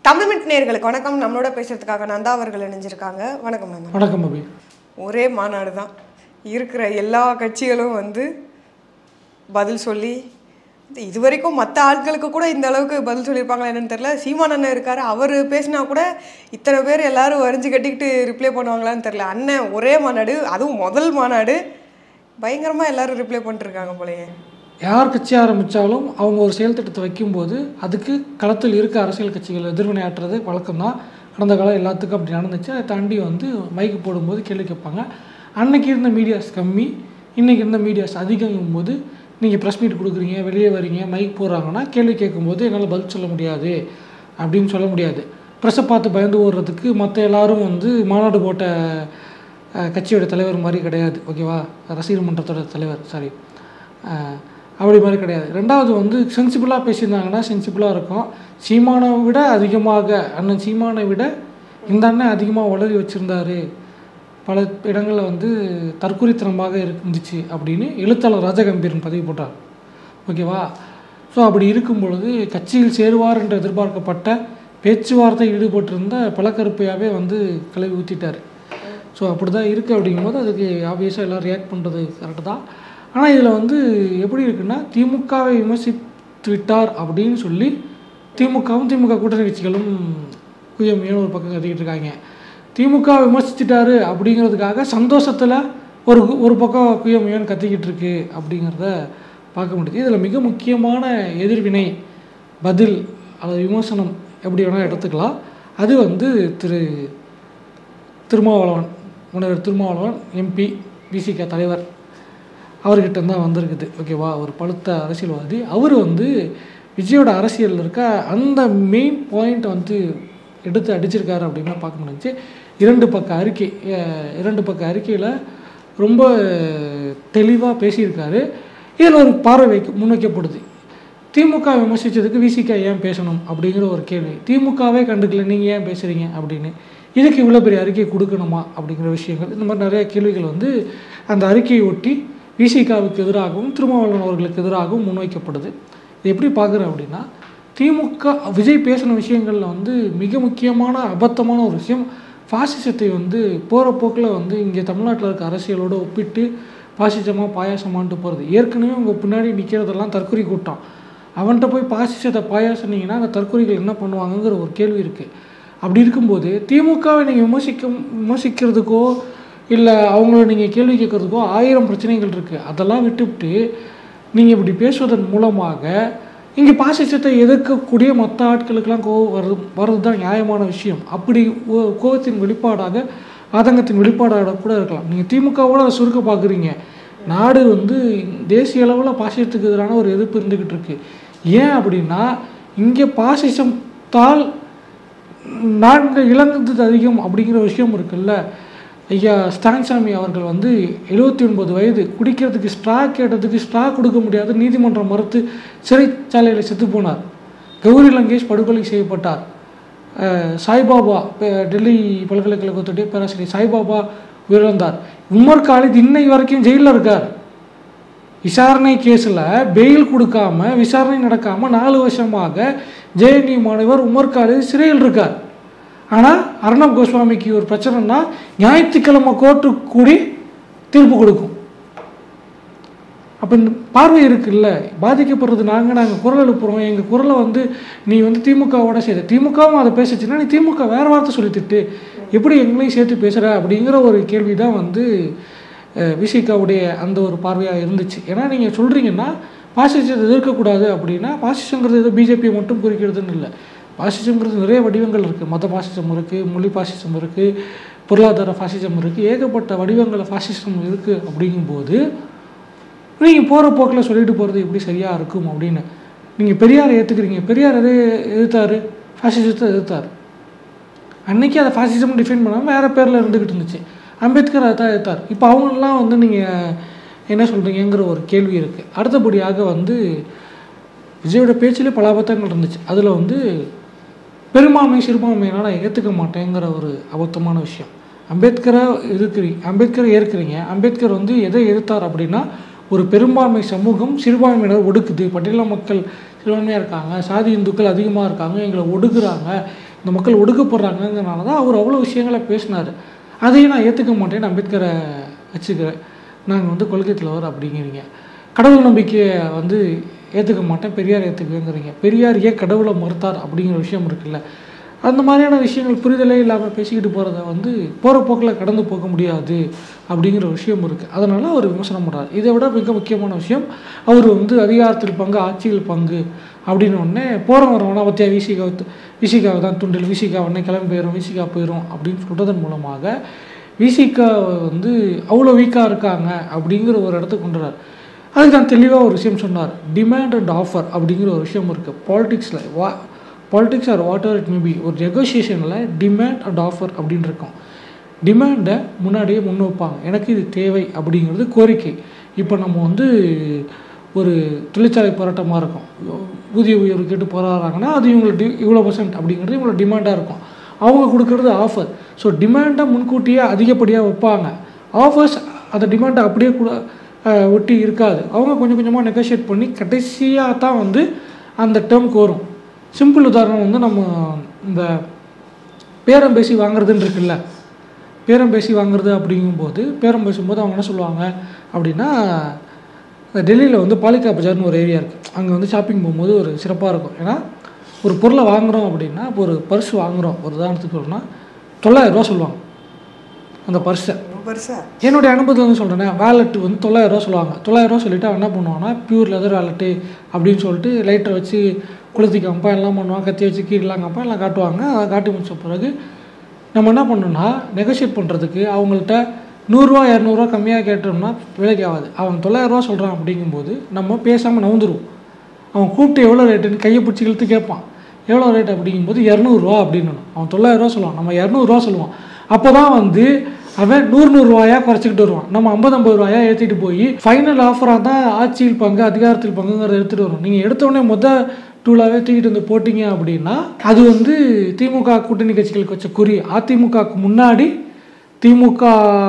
தமிழ்மிட் நேயர்களுக்கு வணக்கம் நம்மளோட பேசுறதுக்காக நந்தா அவர்கள் இணைஞ்சிருக்காங்க வணக்கம் நந்தா வணக்கம் அபி ஒரே மாநாடு தான் இருக்கிற எல்லா கட்சிகளும் வந்து பதில் சொல்லி இது வரைக்கும் மற்ற ஆட்களுக்கு கூட இந்த அளவுக்கு பதில் சொல்லியிருப்பாங்களா என்னன்னு தெரியல சீமான் அண்ணன் இருக்காரு அவர் பேசினா கூட இத்தனை பேர் எல்லாரும் வரிஞ்சு கட்டிக்கிட்டு ரிப்ளை பண்ணுவாங்களான்னு தெரியல அண்ணன் ஒரே மாநாடு அதுவும் முதல் மாநாடு பயங்கரமாக எல்லாரும் ரிப்ளை பண்ணிட்டுருக்காங்க போலயே யார் கட்சி ஆரம்பித்தாலும் அவங்க ஒரு செயல் திட்டத்தை வைக்கும்போது அதுக்கு களத்தில் இருக்க அரசியல் கட்சிகள் எதிர்வினையாற்றுறது வழக்கம்தான் கடந்த காலம் எல்லாத்துக்கும் அப்படி நடந்துச்சு அதை தாண்டி வந்து மைக்கு போடும்போது கேள்வி கேட்பாங்க அன்னைக்கு இருந்த மீடியாஸ் கம்மி இன்றைக்கி இருந்த மீடியாஸ் அதிகங்கும் போது நீங்கள் ப்ரெஸ் மீட் கொடுக்குறீங்க வெளியே வரீங்க மைக் போடுறாங்கன்னா கேள்வி கேட்கும்போது என்னால் பதில் சொல்ல முடியாது அப்படின்னு சொல்ல முடியாது ப்ரெஸ்ஸை பார்த்து பயந்து ஓடுறதுக்கு மற்ற எல்லாரும் வந்து மாநாடு போட்ட அஹ், கட்சியோட தலைவர் மாதிரி கிடையாது ஓகேவா ரசிகர் மன்றத்தோட தலைவர் சாரி அப்படி மாதிரி கிடையாது ரெண்டாவது வந்து சென்சிபிளாக பேசியிருந்தாங்கன்னா சென்சிபிளாக இருக்கும் சீமானை விட அதிகமாக அண்ணன் சீமானை விட இந்த அண்ணன் அதிகமாக வளரி வச்சுருந்தாரு பல இடங்களில் வந்து தற்குறித்தனமாக இருந்துச்சு அப்படின்னு எழுத்தாளர் ராஜகம்பீரன் பதிவு போட்டார் ஓகேவா ஸோ அப்படி இருக்கும் பொழுது கட்சியில் சேருவார் என்று எதிர்பார்க்கப்பட்ட பேச்சுவார்த்தை ஈடுபட்டிருந்த பலக்கருப்பையாகவே வந்து கிளவி ஊற்றிட்டார் ஸோ அப்படி தான் இருக்குது அப்படிங்கும்போது அதுக்கு ஆப்வியஸாக எல்லாம் ரியாக்ட் பண்ணுறது கரெக்டு தான் ஆனால் இதில் வந்து எப்படி இருக்குன்னா திமுகவை விமர்சித்து விட்டார் அப்படின்னு சொல்லி திமுகவும் திமுக கூட்டணி கட்சிகளும் குயமியும் ஒரு பக்கம் கத்திக்கிட்டு இருக்காங்க திமுக விமர்சிச்சிட்டாரு அப்படிங்கிறதுக்காக சந்தோஷத்தில் ஒரு ஒரு பக்கம் குயமியன் கத்திக்கிட்டு இருக்கு அப்படிங்கிறத பார்க்க முடியுது இதில் மிக முக்கியமான எதிர்வினை பதில் அல்லது விமர்சனம் எப்படி வேணால் எடுத்துக்கலாம் அது வந்து திரு திருமாவளவன் முனைவர் திருமாவளவன் எம்பி பிசிக தலைவர் அவர்கிட்ட தான் வந்திருக்குது ஓகேவா ஒரு பழுத்த அரசியல்வாதி அவர் வந்து விஜயோட அரசியலில் இருக்க அந்த மெயின் பாயிண்ட் வந்து எடுத்து அடிச்சிருக்காரு அப்படின்னு பார்க்க முடிஞ்சுச்சு இரண்டு பக்க அறிக்கை அஹ், இரண்டு பக்க அறிக்கையில் ரொம்ப தெளிவாக பேசியிருக்காரு இதில் ஒரு பார்வை வைக்க முன்வைக்கப்படுது திமுக விமர்சித்ததுக்கு விசிக ஏன் பேசணும் அப்படிங்கிற ஒரு கேள்வி திமுகவே கண்டுக்கல நீங்கள் ஏன் பேசுகிறீங்க அப்படின்னு இதுக்கு இவ்வளோ பெரிய அறிக்கை கொடுக்கணுமா அப்படிங்கிற விஷயங்கள் இந்த மாதிரி நிறைய கேள்விகள் வந்து அந்த அறிக்கையை ஒட்டி விசிகாவுக்கு எதிராகவும் திருமாவளவன் அவர்களுக்கு எதிராகவும் முன்வைக்கப்படுது இது எப்படி பார்க்குறேன் அப்படின்னா திமுக விஜய் பேசின விஷயங்களில் வந்து மிக முக்கியமான அபத்தமான ஒரு விஷயம் பாசிசத்தை வந்து போகிற போக்கில் வந்து இங்கே தமிழ்நாட்டில் இருக்க அரசியலோடு ஒப்பிட்டு பாசிசமாக பாயாசமான்ட்டு போகிறது ஏற்கனவே உங்கள் பின்னாடி நிற்கிறதெல்லாம் தற்கொலை கூட்டம் அவன்கிட்ட போய் பாசிசத்தை பாயாசனீங்கன்னா அந்த தற்கொலைகள் என்ன பண்ணுவாங்கங்கிற ஒரு கேள்வி இருக்குது அப்படி இருக்கும்போது திமுகவை நீங்கள் விமர்சிக்க விமர்சிக்கிறதுக்கோ இல்லை அவங்கள நீங்கள் கேள்வி கேட்குறதுக்கோ ஆயிரம் பிரச்சனைகள் இருக்குது அதெல்லாம் விட்டுவிட்டு நீங்கள் இப்படி பேசுவதன் மூலமாக இங்கே பாசிசத்தை எதிர்க்கக்கூடிய மற்ற ஆட்களுக்கெல்லாம் கோவம் வருது வர்றது தான் நியாயமான விஷயம் அப்படி ஓ- கோவத்தின் வெளிப்பாடாக ஆதங்கத்தின் வெளிப்பாடாக கூட இருக்கலாம் நீங்கள் திமுகவோட அதை சுருக்க பார்க்குறீங்க நாடு வந்து தேசிய அளவில் பாசிசத்துக்கு எதிரான ஒரு எதிர்ப்பு இருந்துக்கிட்டு இருக்கு ஏன் அப்படின்னா இங்கே பாசிசத்தால் நான்கு இழந்தது அதிகம் அப்படிங்கிற விஷயம் இருக்குல்ல ஐயா ஸ்டான்சாமி அவர்கள் வந்து எழுபத்தி ஒன்பது வயது குடிக்கிறதுக்கு ஸ்ட்ரா கேட்டதுக்கு ஸ்ட்ரா கொடுக்க முடியாது நீதிமன்றம் மறுத்து சிறைச்சாலையில் செத்து போனார் கௌரி லங்கேஷ் படுகொலை செய்யப்பட்டார் அஹ் சாய்பாபா பெ- டெல்லி பல்கலைக்கழகத்துடைய பேராசிரியர் சாய்பாபா உயிரிழந்தார் உமர் காலித் இன்னை வரைக்கும் ஜெயிலில் இருக்கார் விசாரணை கேஸில் பெயில் கொடுக்காம விசாரணை நடக்காமல் நாலு வருஷமாக ஜேஎன்யூ மாணவர் உமர் காலித் சிறையில் இருக்கார் ஆனால் அர்ணப் கோஸ்வாமிக்கு ஒரு பிரச்சனைனா ஞாயிற்றுக்கிழமை கோர்ட்டு கூடி தீர்ப்பு கொடுக்கும் அப்போ இந்த பார்வை இருக்குல்ல பாதிக்கப்படுறது நாங்கள் நாங்கள் குரல் எழுப்புறோம் எங்கள் குரலை வந்து நீ வந்து திமுகவோட சேர்த்து திமுகவும் அதை பேசுச்சுன்னா நீ திமுக வேறு வார்த்தை சொல்லி திட்டு எப்படி எங்களையும் சேர்த்து பேசுகிற அப்படிங்கிற ஒரு கேள்வி தான் வந்து விசிகாவுடைய அந்த ஒரு பார்வையாக இருந்துச்சு ஏன்னா நீங்கள் சொல்கிறீங்கன்னா பாசிசத்தை எதிர்க்கக்கூடாது அப்படின்னா பாசிசங்கிறது ஏதோ பிஜேபியை மட்டும் குறிக்கிறதுன்னு இல்லை பாசிசங்கிறது நிறைய வடிவங்கள் இருக்குது மத பாசிசம் இருக்குது மொழி பாசிசம் இருக்குது பொருளாதார பாசிசம் இருக்குது ஏகப்பட்ட வடிவங்களில் பாசிசம் இருக்குது அப்படிங்கும்போது நீங்கள் போகிற போக்கில் சொல்லிட்டு போகிறது எப்படி சரியாக இருக்கும் அப்படின்னு நீங்கள் பெரியாரை ஏற்றுக்கிறீங்க பெரியார் எதை எதிர்த்தாரு ஃபாசிசத்தை எதிர்த்தார் அன்னைக்கு அதை ஃபாசிசம் டிஃபைன் பண்ணாமல் வேறு பேரில் இருந்துக்கிட்டு இருந்துச்சு அம்பேத்கர் அதை தான் எதிர்த்தார் இப்போ அவங்களெலாம் வந்து நீங்கள் என்ன சொல்கிறீங்கிற ஒரு கேள்வி இருக்குது அடுத்தபடியாக வந்து விஜயோட பேச்சிலே பல அபத்தங்கள் இருந்துச்சு அதில் வந்து பெரும்பான்மை சிறுபான்மையினால் நான் ஏற்றுக்க மாட்டேங்கிற ஒரு அபத்தமான விஷயம் அம்பேத்கரை எதிர்க்கிறீங்க அம்பேத்கரை ஏற்கிறீங்க அம்பேத்கர் வந்து எதை எதிர்த்தார் அப்படின்னா ஒரு பெரும்பான்மை சமூகம் சிறுபான்மையினர் ஒடுக்குது பட்டியல மக்கள் சிறுபான்மையாக இருக்காங்க சாதி இந்துக்கள் அதிகமாக இருக்காங்க எங்களை ஒடுக்குறாங்க இந்த மக்கள் ஒடுக்கப்படுறாங்கங்கிறனால தான் அவர் அவ்வளோ விஷயங்களை பேசினார் அதையும் நான் ஏற்றுக்க மாட்டேன்னு அம்பேத்கரை வச்சுக்கிறேன் நாங்கள் வந்து கொள்கை தலைவர் அப்படிங்கிறீங்க கடவுள் நம்பிக்கையை வந்து ஏற்றுக்க மாட்டேன் பெரியார் ஏற்றுக்குங்கிறீங்க பெரியார் ஏன் கடவுளை மறுத்தார் அப்படிங்கிற விஷயம் இருக்குல்ல அந்த மாதிரியான விஷயங்கள் புரிதலே இல்லாமல் பேசிக்கிட்டு போகிறத வந்து போகிற போக்கில் கடந்து போக முடியாது அப்படிங்கிற ஒரு விஷயம் இருக்குது அதனால் அவர் விமர்சனம் பண்ணுறார் இதை விட மிக முக்கியமான விஷயம் அவர் வந்து அதிகாரத்தில் பங்கு ஆட்சியில் பங்கு அப்படின்னு உடனே போகிற வரவனா பற்றியா விசிகா விசிகாவை தான் துண்டில் விசிகா உடனே கிளம்பி போயிடும் விசிகா போயிடும் அப்படின்னு சொல்கிறதன் மூலமாக விசிகா வந்து அவ்வளோ வீக்காக இருக்காங்க அப்படிங்கிற ஒரு இடத்துக்கு கொண்டுறார் அதுக்கு நான் தெளிவாக ஒரு விஷயம் சொன்னார் டிமாண்ட் அண்ட் ஆஃபர் அப்படிங்கிற ஒரு விஷயம் இருக்குது பாலிடிக்ஸில் வா politics are whatever it maybe ஒரு நெகோசியேஷனில் டிமாண்ட் அண்ட் ஆஃபர் அப்படின்னு இருக்கும் டிமாண்டை முன்னாடியே முன் வைப்பாங்க எனக்கு இது தேவை அப்படிங்கிறது கோரிக்கை இப்போ நம்ம வந்து ஒரு தொழிற்சாலை போராட்டமாக இருக்கும் ஊதிய உயர்வு கேட்டு போராடுறாங்கன்னா அது இவங்களுக்கு டி இவ்வளோ பர்சன்ட் அப்படிங்கிறது இவ்வளோ டிமாண்டாக இருக்கும் அவங்க கொடுக்குறது ஆஃபர் ஸோ டிமாண்டை முன்கூட்டியே அதிகப்படியாக வைப்பாங்க ஆஃபர்ஸ் அந்த டிமாண்டை அப்படியே கூட அஹ், ஒட்டி இருக்காது அவங்க கொஞ்சம் கொஞ்சமாக நெகோஷியேட் பண்ணி கடைசியாக தான் வந்து அந்த டேர்முக்கு வரும் சிம்பிள் உதாரணம் வந்து நம்ம இந்த பேரம் பேசி வாங்குறதுன்னு இருக்குல்ல பேரம் பேசி வாங்குறது அப்படிங்கும்போது பேரம் பேசும்போது அவங்க என்ன சொல்லுவாங்க அப்படின்னா டெல்லியில் வந்து பாலிகா பஜார்னு ஒரு ஏரியா இருக்குது அங்கே வந்து ஷாப்பிங் போகும்போது ஒரு சிறப்பாக இருக்கும் ஏன்னா ஒரு பொருளை வாங்குறோம் அப்படின்னா இப்போ ஒரு பர்ஸ் வாங்குறோம் ஒரு உதாரணத்துக்கு சொல்லணும்னா தொள்ளாயிரரூவா சொல்லுவாங்க அந்த பர்ஸை ரொம்ப பெருசா என்னுடைய அனுபவத்தில் வந்து சொல்கிறேன் வேலெட் வந்து தொள்ளாயிரரூவா சொல்லுவாங்க தொள்ளாயிரரூவா சொல்லிவிட்டு அவன் என்ன பண்ணுவான்னா பியூர் லெதர் வேலெட்டு அப்படின்னு சொல்லிட்டு லைட்டரை வச்சு கொளுத்தி காமிப்பான் எல்லாம் பண்ணுவான் கத்தி வச்சு கீழலாம் காமிப்பான் எல்லாம் காட்டுவாங்க அதை காட்டி முடிச்ச பிறகு நம்ம என்ன பண்ணணும்னா நெகோஷியேட் பண்ணுறதுக்கு அவங்கள்ட்ட நூறுரூவா இரநூறுவா கம்மியாக கேட்டோம்னா விலைக்கு ஆகாது அவன் தொள்ளாயிரரூவா சொல்கிறான் அப்படிங்கும்போது நம்ம பேசாமல் நவுந்துருவோம் அவன் கூப்பிட்டு எவ்வளோ ரேட்டுன்னு கையை பிடிச்சி இழுத்து கேட்பான் எவ்வளோ ரேட் அப்படிங்கும்போது இரநூறுவா அப்படின்னு அவன் தொள்ளாயிரரூவா சொல்லுவான் நம்ம இரநூறுவா சொல்லுவான் அப்போ தான் வந்து அவன் நூறு நூறுரூவாயா குறைச்சிக்கிட்டு வருவான் நம்ம ஐம்பது ஐம்பது ரூபாயா ஏற்றிட்டு போய் ஃபைனல் ஆஃபராக தான் ஆட்சியில் பங்கு அதிகாரத்தில் பங்குங்கிறத எடுத்துகிட்டு வரும் நீங்கள் எடுத்த உடனே மொதல் டூலாகவே தூக்கிட்டு வந்து போட்டிங்க அப்படின்னா அது வந்து திமுக கூட்டணி கட்சிகளுக்கு வச்ச குறி அதிமுகவுக்கு முன்னாடி திமுக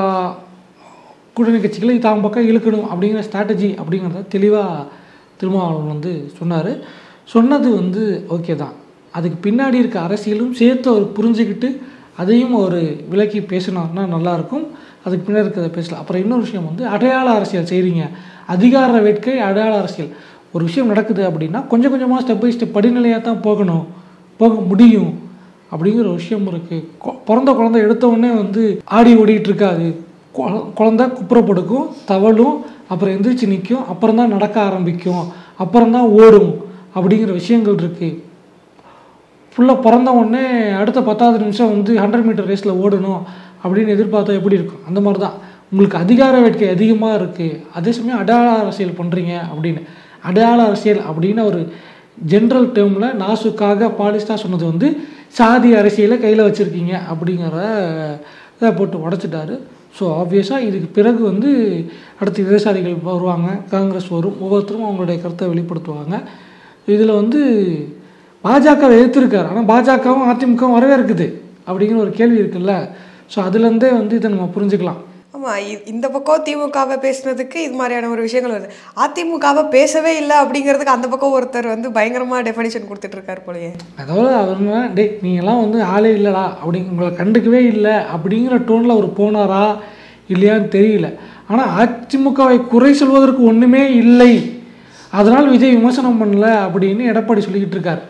கூட்டணி கட்சிகளை தாம் பக்கம் இழுக்கணும் அப்படிங்கிற ஸ்ட்ராட்டஜி அப்படிங்கிறத தெளிவாக திருமாவளவன் வந்து சொன்னார் சொன்னது வந்து ஓகே தான் அதுக்கு பின்னாடி இருக்க அரசியலும் சேர்த்து அவர் புரிஞ்சுக்கிட்டு அதையும் அவர் விலக்கி பேசினார்னா நல்லாயிருக்கும் அதுக்கு பின்னாடி இருக்கிறத பேசலாம் அப்புறம் இன்னொரு விஷயம் வந்து அடையாள அரசியல் செய்கிறீங்க அதிகார வேட்கை அடையாள அரசியல் ஒரு விஷயம் நடக்குது அப்படின்னா கொஞ்சம் கொஞ்சமாக ஸ்டெப் பை ஸ்டெப் படிநிலையாக தான் போகணும் போக முடியும் அப்படிங்கிற ஒரு விஷயம் இருக்குது பிறந்த குழந்தை எடுத்த உடனே வந்து ஆடி ஓடிக்கிட்டு இருக்காது குழ- குழந்தை குப்புறப்படுக்கும் தவழும் அப்புறம் எந்திரிச்சு நிற்கும் அப்புறம் தான் நடக்க ஆரம்பிக்கும் அப்புறம் தான் ஓடும் அப்படிங்கிற விஷயங்கள் இருக்குது ஃபுல்லாக பிறந்த உடனே அடுத்த பத்தாவது நிமிஷம் வந்து ஹண்ட்ரட் மீட்டர் ரேஸில் ஓடணும் அப்படின்னு எதிர்பார்த்தா எப்படி இருக்கும் அந்த மாதிரி தான் உங்களுக்கு அதிகார வேட்கை அதிகமாக இருக்குது அதே சமயம் அடையாள அரசியல் பண்ணுறீங்க அப்படின்னு அடையாள அரசியல் அப்படின்னு ஒரு ஜென்ரல் டேர்மில் நாசுக்காக பாலிஸ்டாக சொன்னது வந்து சாதி அரசியலை கையில் வச்சுருக்கீங்க அப்படிங்கிற இதை போட்டு உடச்சிட்டாரு ஸோ ஆப்வியஸாக இதுக்கு பிறகு வந்து அடுத்து இடதுசாரிகள் வருவாங்க காங்கிரஸ் வரும் ஒவ்வொருத்தரும் அவங்களுடைய கருத்தை வெளிப்படுத்துவாங்க இதில் வந்து பாஜகவை எதிர்த்திருக்காரு ஆனால் பாஜகவும் அதிமுகவும் வரவேற்குது அப்படிங்கிற ஒரு கேள்வி இருக்குல்ல ஸோ அதுலேருந்தே வந்து இதை நம்ம புரிஞ்சுக்கலாம் ஆமாம் இந்த பக்கம் திமுகவை பேசுனதுக்கு இது மாதிரியான ஒரு விஷயங்கள் வருது அதிமுகவை பேசவே இல்லை அப்படிங்கிறதுக்கு அந்த பக்கம் ஒருத்தர் வந்து பயங்கரமாக டெஃபனிஷன் கொடுத்துட்டு இருக்காரு போலயே அதாவது அவர்னா டே நீங்கள்லாம் வந்து ஆளே இல்லைடா அப்படி உங்களை கண்டுக்கவே இல்லை அப்படிங்கிற டோனில் அவர் போனாரா இல்லையான்னு தெரியல ஆனால் அதிமுகவை குறை சொல்வதற்கு ஒன்றுமே இல்லை அதனால் விஜய் விமர்சனம் பண்ணல அப்படின்னு எடப்பாடி சொல்லிக்கிட்டு இருக்கார்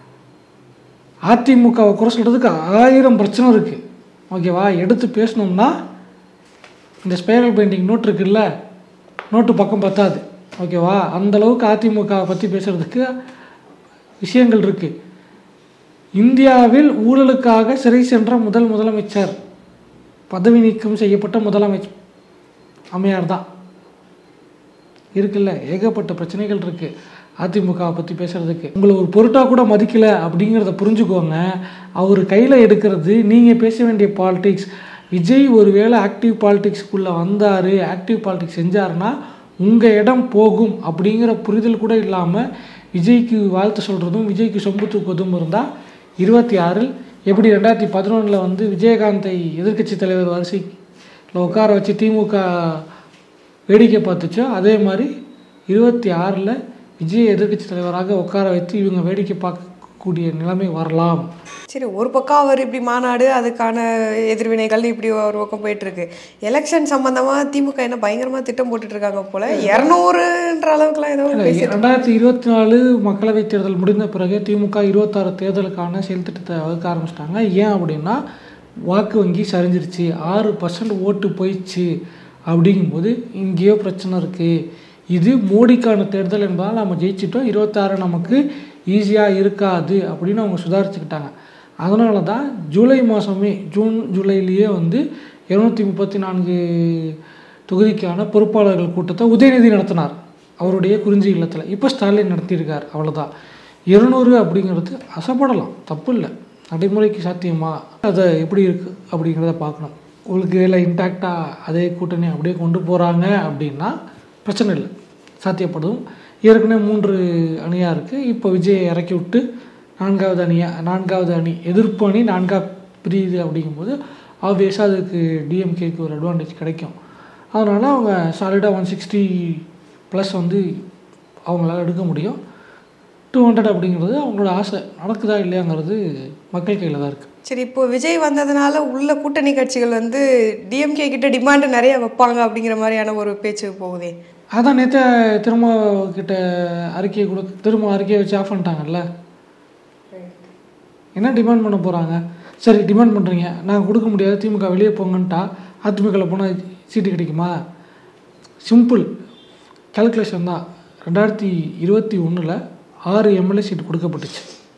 அதிமுகவை குறை சொல்கிறதுக்கு ஆயிரம் பிரச்சனை இருக்குது ஓகேவா எடுத்து பேசணும்னா இந்த ஸ்பைரல் பெயிண்டிங் நோட் இருக்குல்ல நோட்டு பக்கம் பத்தாது ஓகேவா அந்த அளவுக்கு அதிமுகவை பற்றி பேசுகிறதுக்கு விஷயங்கள் இருக்குது இந்தியாவில் ஊழலுக்காக சிறை சென்ற முதல் முதலமைச்சர் பதவி நீக்கம் செய்யப்பட்ட முதலமைச்சர் அம்மையார் தான் இருக்குல்ல ஏகப்பட்ட பிரச்சனைகள் இருக்குது அதிமுகவை பற்றி பேசுகிறதுக்கு உங்களை ஒரு பொருட்டாக கூட மதிக்கலை அப்படிங்கிறத புரிஞ்சுக்கோங்க அவர் கையில் எடுக்கிறது நீங்கள் பேச வேண்டிய பாலிடிக்ஸ் விஜய் ஒருவேளை ஆக்டிவ் பாலிடிக்ஸ்க்குள்ளே வந்தார் ஆக்டிவ் பாலிடிக்ஸ் செஞ்சாருன்னா உங்கள் இடம் போகும் அப்படிங்கிற புரிதல் கூட இல்லாமல் விஜய்க்கு வாழ்த்து சொல்கிறதும் விஜய்க்கு சொம்பு தூக்குவதும் இருந்தால் இருபத்தி ஆறில் எப்படி ரெண்டாயிரத்தி பதினொன்றில் வந்து விஜயகாந்தை எதிர்க்கட்சி தலைவர் வரிசையில் உட்கார வச்சு திமுக வேடிக்கை பார்த்துச்சோ அதே மாதிரி இருபத்தி ஆறில் விஜய் எதிர்க்கட்சி தலைவராக உட்கார வைத்து இவங்க வேடிக்கை பார்க்க கூடிய நிலைமை வரலாம் சரி ஒரு பக்கம் அவர் இப்படி மாநாடு அதுக்கான எதிர்வினைகள் இப்படி ஒரு பக்கம் போயிட்டு இருக்கு எலெக்ஷன் சம்பந்தமா திமுக என்ன பயங்கரமா திட்டம் போட்டுட்டு இருக்காங்க போல இரநூறுன்ற அளவுக்குலாம் ஏதோ இல்ல, பேசி ரெண்டாயிரத்தி இருபத்தி நாலு மக்களவைத் தேர்தல் முடிந்த பிறகு திமுக இருபத்தாறு தேர்தலுக்கான செயல் திட்டத்தை வகுக்க ஆரம்பிச்சிட்டாங்க ஏன் அப்படின்னா வாக்கு வங்கி சரிஞ்சிருச்சு ஆறு பர்சன்ட் ஓட்டு போயிடுச்சு அப்படிங்கும்போது இங்கேயோ பிரச்சனை இருக்குது இது மோடிக்கான தேர்தல் என்பதால் நம்ம ஜெயிச்சிட்டோம் இருபத்தாறு நமக்கு ஈஸியாக இருக்காது அப்படின்னு அவங்க சுதாரிச்சுக்கிட்டாங்க அதனால தான் ஜூலை மாதமே ஜூன் ஜூலைலேயே வந்து இரநூத்தி முப்பத்தி நான்கு தொகுதிக்கான பொறுப்பாளர்கள் கூட்டத்தை உதயநிதி நடத்தினார் அவருடைய குறிஞ்சி இல்லத்தில் இப்போ ஸ்டாலின் நடத்தியிருக்கார் அவ்வளோதான் இருநூறு அப்படிங்கிறது அசப்படலாம் தப்பு இல்லை நடைமுறைக்கு சாத்தியமா அதை எப்படி இருக்குது அப்படிங்கிறத பார்க்கணும் உங்களுக்கு இதில் இன்டாக்டாக அதே கூட்டணி அப்படியே கொண்டு போகிறாங்க அப்படின்னா பிரச்சனை இல்லை சாத்தியப்படும் ஏற்கனவே மூன்று அணியாக இருக்குது இப்போ விஜயை இறக்கி விட்டு நான்காவது அணியாக நான்காவது அணி எதிர்ப்பு அணி நான்காக பிரியுது அப்படிங்கும்போது ஆப்வியஸாக அதுக்கு டிஎம்கேக்கு ஒரு அட்வான்டேஜ் கிடைக்கும் அதனால் அவங்க சாலிடாக ஒன் சிக்ஸ்டி ப்ளஸ் வந்து அவங்களால எடுக்க முடியும் டூ ஹண்ட்ரட் அப்படிங்கிறது அவங்களோட ஆசை நடக்குதா இல்லையாங்கிறது மக்கள் கையில் தான் இருக்குது சரி இப்போ விஜய் வந்ததுனால உள்ள கூட்டணி கட்சிகள் வந்து டிஎம்கே கிட்ட டிமாண்ட் நிறைய வைப்பாங்க அப்படிங்கிற மாதிரியான ஒரு பேச்சு போகுதே அதான் நேற்று திரும்ப கிட்ட அறிக்கையை கொடு திரும்ப அறிக்கையை வச்சு ஆஃப் பண்ணிட்டாங்கல்ல என்ன டிமாண்ட் பண்ண போகிறாங்க சரி டிமாண்ட் பண்ணுறீங்க நாங்கள் கொடுக்க முடியாது திமுக வெளியே போங்கன்ட்டா அதிமுகவில் போனால் சீட்டு கிடைக்குமா சிம்பிள் கால்குலேஷன் தான் ரெண்டாயிரத்தி இருபத்தி ஒன்றில் ஆறு எம்எல்ஏ சீட்டு கொடுக்கப்பட்டுச்சு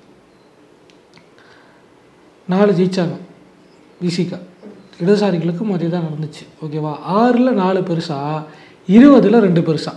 நாலு ஜெயிச்சாங்க விசிகா இடதுசாரிகளுக்கும் அதே தான் நடந்துச்சு ஓகேவா ஆறில் நாலு பெருசா இருபதில் ரெண்டு பெருசா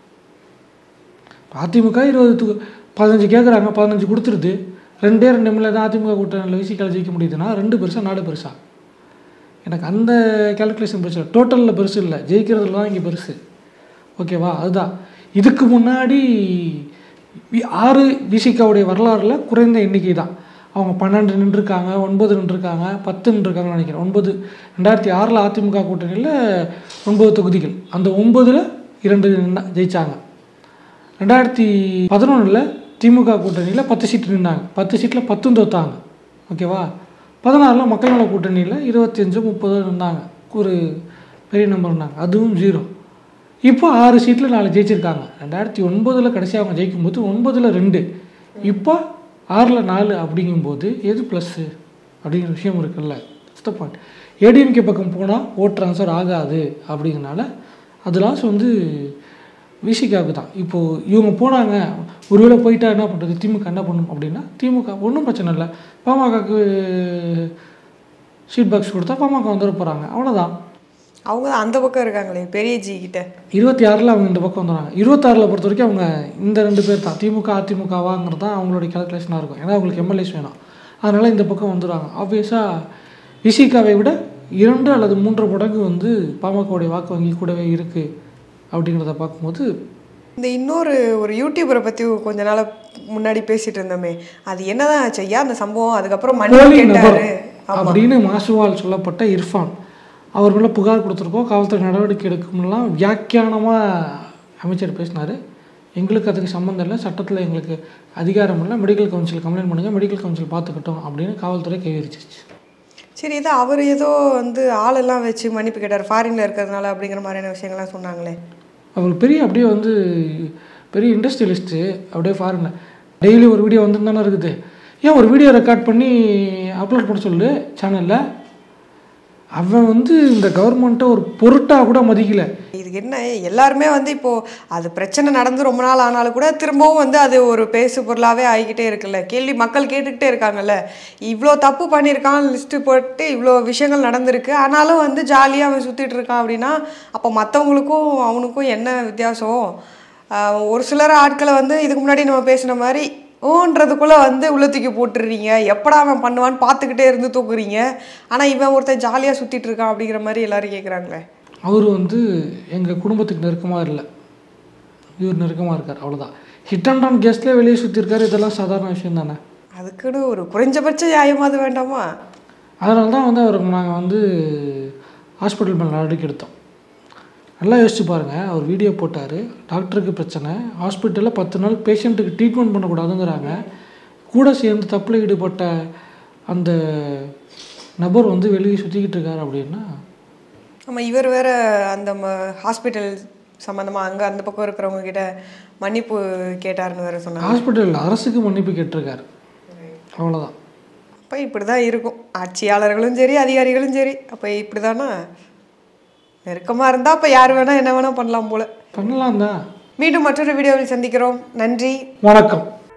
அதிமுக இருபது து- பதினஞ்சு கேட்குறாங்க பதினஞ்சு கொடுத்துருது ரெண்டே ரெண்டு எம்எல்ஏ தான் அதிமுக கூட்டணியில் விசிகால ஜெயிக்க முடியுதுன்னா ரெண்டு பெருசா நாலு பெருசா எனக்கு அந்த கால்குலேஷன் பெருசு டோட்டலில் பெருசு இல்லை ஜெயிக்கிறதுல தான் இங்கே பெருசு ஓகேவா அதுதான் இதுக்கு முன்னாடி வி- ஆறு விசிகாவுடைய வரலாறுல குறைந்த எண்ணிக்கை தான் அவங்க பன்னெண்டு நின்றுருக்காங்க ஒன்பது நின்றுருக்காங்க பத்து நின்றுருக்காங்கன்னு நினைக்கிறேன் ஒன்பது ரெண்டாயிரத்தி ஆறில் அதிமுக கூட்டணியில் ஒன்பது தொகுதிகள் அந்த ஒன்பதில் இரண்டு நின்னா ஜெயிச்சாங்க ரெண்டாயிரத்தி பதினொன்றில் திமுக கூட்டணியில் பத்து சீட்டு நின்னாங்க பத்து சீட்டில் பத்தும் தோத்தாங்க ஓகேவா பதினாறில் மக்கள் நல கூட்டணியில் இருபத்தஞ்சு முப்பது நின்னாங்க ஒரு பெரிய நம்பர் இருந்தாங்க அதுவும் ஜீரோ இப்போ ஆறு சீட்டில் நாலு ஜெயிச்சிருக்காங்க ரெண்டாயிரத்தி ஒன்பதில் கடைசி அவங்க ஜெயிக்கும்போது ஒன்பதில் ரெண்டு இப்போ ஆறில் நாலு அப்படிங்கும்போது எது ப்ளஸ்ஸு அப்படிங்கிற விஷயம் இருக்குல்ல ஃபஸ்ட் பாயிண்ட் ஏடிஎம்கே பக்கம் போனால் ஓட் ட்ரான்ஸ்ஃபர் ஆகாது அப்படிங்கிறனால அது லாஸ் வந்து விசிகாவுக்கு தான் இப்போது இவங்க போனாங்க ஒருவேளை போயிட்டா என்ன பண்ணுறது திமுக என்ன பண்ணும் அப்படின்னா திமுக ஒன்றும் பிரச்சனை இல்லை பாமகக்கு ஷீட் பாக்ஸ் கொடுத்தா பாமக வந்துட போகிறாங்க அவ்வளோதான் அவங்க தான் அந்த பக்கம் இருக்காங்களே பெரிய ஜி கிட்ட இருபத்தி ஆறில் அவங்க இந்த பக்கம் வந்துடுறாங்க இருபத்தாறில் பொறுத்த வரைக்கும் அவங்க இந்த ரெண்டு பேர் தான் திமுக அதிமுகவாங்கிறது தான் அவங்களுடைய கேல்குலேஷனாக இருக்கும் ஏன்னா அவங்களுக்கு எம்எல்ஏஸ் வேணும் அதனால் இந்த பக்கம் வந்துடுறாங்க ஆப்வியஸாக விசிகாவை விட இரண்டு அல்லது மூன்று மடங்கு வந்து பாமகவுடைய வாக்கு வங்கி கூடவே இருக்குது அப்படிங்கிறத பார்க்கும்போது இந்த இன்னொரு ஒரு யூடியூபரை பற்றி கொஞ்ச நாள் முன்னாடி பேசிட்டு இருந்தோமே அது என்னதான் ஆச்சு ஐயா அந்த சம்பவம் அதுக்கப்புறம் மணி போலி நபர் கேட்டாரு அப்படின்னு மாசுவால் சொல்லப்பட்ட இர்ஃபான் அவர் மேலே புகார் கொடுத்துருக்கோம் காவல்துறை நடவடிக்கை எடுக்கும்லாம் வியாக்கியானமாக அமைச்சர் பேசினார் எங்களுக்கு அதுக்கு சம்மந்தம் இல்லை சட்டத்தில் எங்களுக்கு அதிகாரம் இல்லை மெடிக்கல் கவுன்சில் கம்ப்ளைண்ட் பண்ணுங்கள் மெடிக்கல் கவுன்சில் பார்த்துக்கிட்டோம் அப்படின்னு காவல்துறை கைவிரிச்சிச்சு சரி இது அவர் ஏதோ வந்து ஆளெல்லாம் வச்சு மன்னிப்பு கேட்டார் ஃபாரின்ல இருக்கிறதுனால அப்படிங்கிற மாதிரியான விஷயங்கள்லாம் சொன்னாங்களே அவர் பெரிய அப்படியே வந்து பெரிய இண்டஸ்ட்ரியலிஸ்ட்டு அப்படியே ஃபாரினில் டெய்லி ஒரு வீடியோ வந்துன்னு தானே இருக்குது ஏன் ஒரு வீடியோ ரெக்கார்ட் பண்ணி அப்லோட் பண்ண சொல்லு சேனலில் அவன் வந்து இந்த கவர்மெண்ட்டை ஒரு பொருட்டாக கூட மதிக்கல இதுக்கு என்ன எல்லாருமே வந்து இப்போ அது பிரச்சனை நடந்து ரொம்ப நாள் ஆனாலும் கூட திரும்பவும் வந்து அது ஒரு பேசு பொருளாகவே ஆகிக்கிட்டே இருக்குல்ல கேள்வி மக்கள் கேட்டுக்கிட்டே இருக்காங்கல்ல இவ்வளோ தப்பு பண்ணியிருக்கான் லிஸ்ட்டு போட்டு இவ்வளோ விஷயங்கள் நடந்திருக்கு ஆனாலும் வந்து ஜாலியாக அவன் சுற்றிட்டு இருக்கான் அப்படின்னா அப்போ மற்றவங்களுக்கும் அவனுக்கும் என்ன வித்தியாசம் ஆஹ் ஒரு சிலர் ஆட்களை வந்து இதுக்கு முன்னாடி நம்ம பேசின மாதிரி ஓன்றதுக்குள்ளே வந்து உள்ள தூக்கி போட்டுடுறீங்க எப்படா அவன் பண்ணுவான்னு பார்த்துக்கிட்டே இருந்து தூக்குறீங்க ஆனால் இவன் ஒருத்தன் ஜாலியாக சுற்றிட்டு இருக்கான் அப்படிங்கிற மாதிரி எல்லாரும் கேட்குறாங்களே அவர் வந்து எங்கள் குடும்பத்துக்கு நெருக்கமாக இல்லை இவர் நெருக்கமாக இருக்கார் அவ்வளோதான் ஹிட் அண்ட் ஆன் கெஸ்ட்லேயே வெளியே சுற்றிருக்காரு இதெல்லாம் சாதாரண விஷயம் தானே அதுக்குன்னு ஒரு குறைஞ்சபட்ச நியாயமாவது வேண்டாமா அதனால தான் வந்து அவருக்கு நாங்கள் வந்து ஹாஸ்பிட்டல் மேலே நடவடிக்கை எடுத்தோம் நல்லா யோசிச்சு பாருங்கள் அவர் வீடியோ போட்டார் டாக்டருக்கு பிரச்சனை ஹாஸ்பிட்டலில் பத்து நாள் பேஷண்ட்டுக்கு ட்ரீட்மெண்ட் பண்ணக்கூடாதுங்கிறாங்க கூட சேர்ந்து தப்பில் ஈடுபட்ட அந்த நபர் வந்து வெளியே சுற்றிக்கிட்டு இருக்காரு அப்படின்னா ஆமாம் இவர் வேற அந்த ஹாஸ்பிட்டல் சம்மந்தமாக அங்கே அந்த பக்கம் இருக்கிறவங்க கிட்ட மன்னிப்பு கேட்டாருன்னு வேற சொன்னாங்க ஹாஸ்பிட்டல் அரசுக்கு மன்னிப்பு கேட்டிருக்காரு அவ்வளோதான் அப்போ இப்படி தான் இருக்கும் ஆட்சியாளர்களும் சரி அதிகாரிகளும் சரி அப்போ இப்படி தானா நெருக்கமாக இருந்தால் அப்போ யார் வேணால் என்ன வேணால் பண்ணலாம் போல பண்ணலாம் தான் மீண்டும் மற்றொரு வீடியோவில் சந்திக்கிறோம் நன்றி வணக்கம்